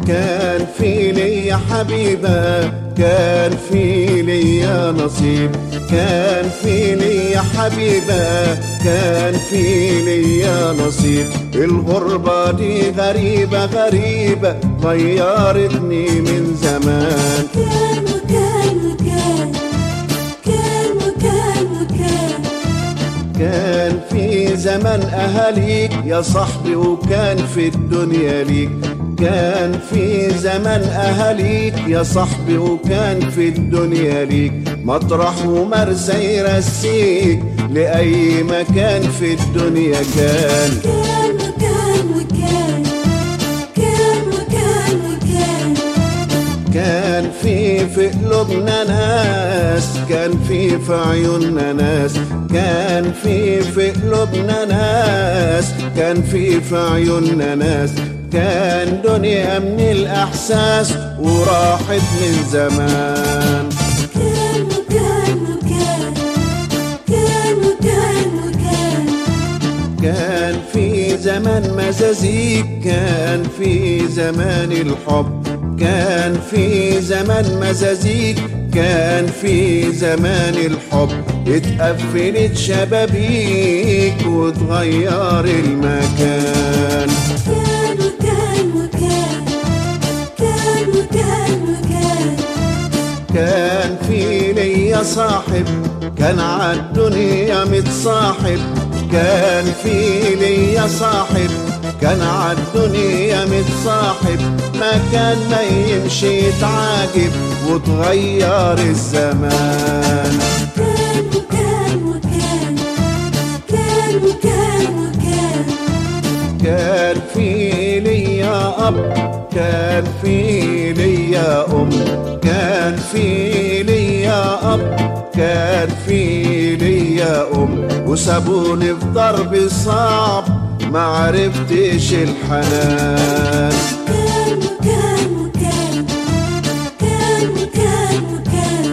كان في لي حبيبة كان في لي نصيب كان في لي حبيبة كان في لي نصيب الغربة دي غريبة غريبة غيرتني من زمان كان وكان وكان كان وكان وكان كان في زمن أهاليك يا صاحبي وكان في الدنيا ليك كان في زمن أهاليك يا صاحبي وكان في الدنيا ليك مطرح ومرسى يرسيك لأي مكان في الدنيا كان كان وكان وكان كان وكان وكان كان في في قلوبنا ناس كان في في عيوننا ناس كان في في قلوبنا ناس كان في في عيوننا ناس كان دنيا من الأحساس وراحت من زمان كان وكان وكان كان وكان وكان كان في زمان مزازيك كان في زمان الحب كان في زمان مزازيك كان في زمان الحب اتقفلت شبابيك وتغير المكان كان وكان وكان كان وكان وكان كان في ليا صاحب كان عالدنيا متصاحب كان في ليا صاحب كان عالدنيا متصاحب ما كان ما يمشي يتعاجب وتغير الزمان كان وكان وكان كان وكان وكان كان في ليا أب كان في ليا أم كان في ليا أب كان في ليا أم وسابوني في ضرب صعب ما عرفتش الحنان كان وكان وكان كان وكان وكان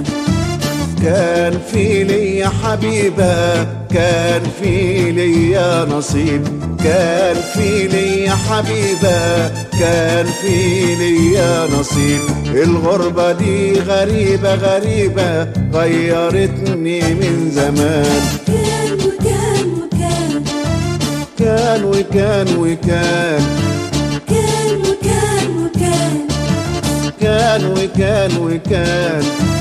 كان في ليا حبيبة كان في ليا نصيب كان في ليا حبيبة كان في ليا نصيب الغربة دي غريبة غريبة غيرتني من زمان كان وكان وكان كان وكان وكان كان وكان وكان كان وكان وكان